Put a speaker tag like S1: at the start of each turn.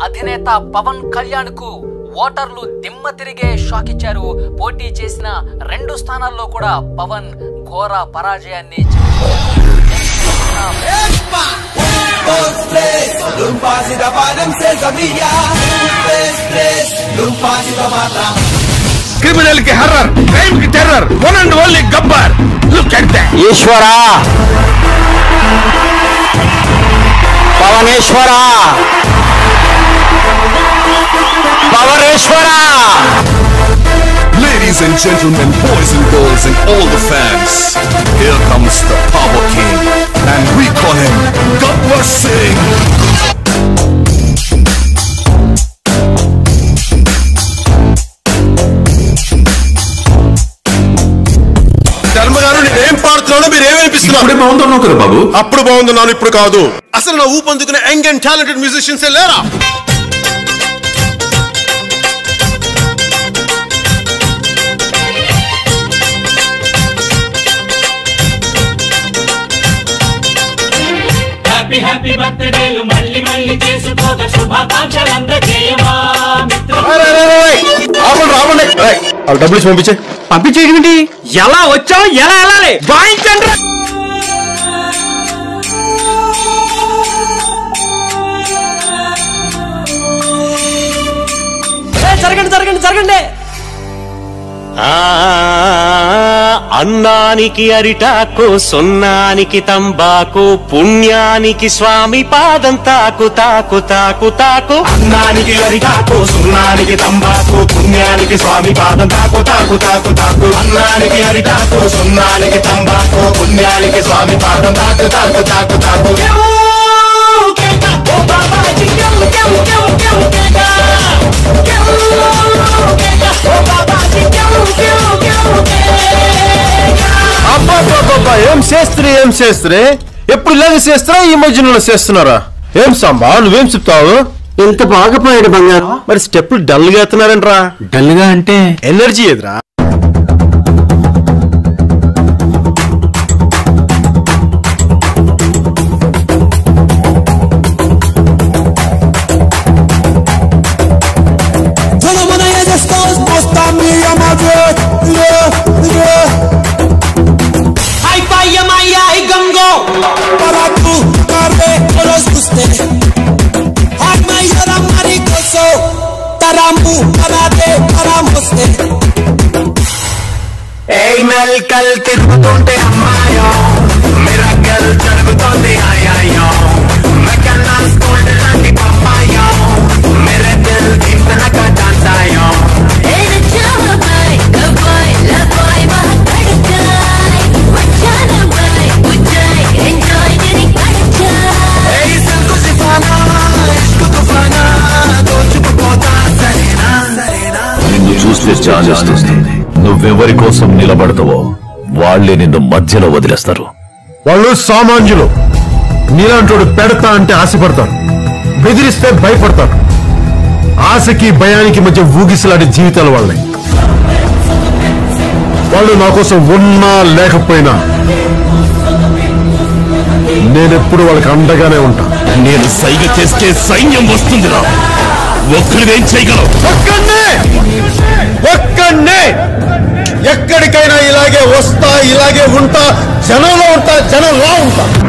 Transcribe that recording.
S1: అధినేత పవన్ కళ్యాణ్ కు ఓటర్లు దిమ్మ తిరిగే షాక్ ఇచ్చారు పోటీ చేసిన రెండు స్థానాల్లో కూడా పవన్ ఘోర పరాజయాన్ని
S2: క్రిమినల్ కి హర్రర్ క్రైమ్ కి terror one and only Gabbar look at that
S3: ఈశ్వరా పవనేశ్వరా పవనేశ్వరా
S2: Ladies and gentlemen, boys and girls, and all the fans, here comes the Power King, and we call him Gabbar Singh.
S4: ధర్మ గారు నేనేం పాడుతున్నానో మీరు ఏమనిపిస్తున్నారు
S2: బాగుంటున్నావు కదా బాబు
S4: అప్పుడు బాగుంటున్నాను ఇప్పుడు కాదు అసలు నా ఊపందుకునే యంగ్ అండ్ టాలెంటెడ్ మ్యూజిషియన్స్ లేరా
S5: హ్యాపీ హ్యాపీ బర్త్డేలు మళ్ళీ మళ్ళీ చేసుకోక శుభాకాంక్షలు అందజేయమా మిత్ర
S4: రావండి రావండి వాళ్ళు డబ్బులు ఇచ్చి పంపించే
S3: పంపించేటువంటి ఎలా వచ్చావు ఎలా వెళ్ళాలి వాయించండి జరగండి జరగండి జరగండి
S6: అన్నానికి అరిటాకు సున్నానికి తంబాకు పుణ్యానికి స్వామి పాదం తాకు తాకు తాకు తాకు అన్నానికి అరిటాకు సున్నానికి తంబాకు పుణ్యానికి స్వామి పాదం తాకు తాకు తాకు తాకు అన్నానికి అరిటాకు సున్నానికి తంబాకు పుణ్యానికి స్వామి పాదం తాకు తాకు తాకు తాకు
S4: అబ్బాబ్బాబ్బా ఏం చేస్త్రీ ఏం చేస్త్రీ ఎప్పుడు ఇలాగ చేస్తారా ఈ మధ్యలో చేస్తున్నారా ఏం సాంబా నువ్వేం చెప్తావు
S3: ఇంత బాగా పోయాడు బంగారం
S4: మరి స్టెప్పులు డల్ గా ఎత్తున్నారంట్రా
S3: డల్ గా అంటే
S4: ఎనర్జీ ఎదురా
S6: Ay, vaya, maya, y gongo.
S7: para tú, carve, los guste. Ay, mayora maricoso, tarambu, parade, paramoste.
S6: ఏయ్ మెల్కల్ తిరుగుతుంటే అమ్మాయో మిరకల్ జరుగుతోంది అయ్యాయో మెకన్నా స్కూల్ లాంటి పప్పాయో మెరే దిల్ దింతనక డాన్సాయో ఏయ్ సిల్కు సిఫానా ఇష్కు తుఫానా దోచుకుపోతా సరేనా సరేనా
S8: నిన్ను చూస్తే చాలేస్తుంది నువ్వెవరి కోసం నిలబడతావో వాళ్లే నిన్ను మధ్యలో వదిలేస్తారు
S4: వాళ్ళు సామాన్యులు నీలాంటోడు పెడతా అంటే ఆశపడతారు బెదిరిస్తే భయపడతారు ఆశకి భయానికి మధ్య ఊగిసలాడే జీవితాలు వాళ్ళని వాళ్ళు నా కోసం ఉన్నా లేకపోయినా నేనెప్పుడు వాళ్ళకి అండగానే ఉంటా
S8: నేను సైగ చేస్తే సైన్యం వస్తుందిరా ఒక్కడివేం చేయగలవు
S4: ఒక్కడే ఒక్కడే ఎక్కడికైనా ఇలాగే వస్తా ఇలాగే ఉంటా జనంలో ఉంటా జనంలో ఉంటా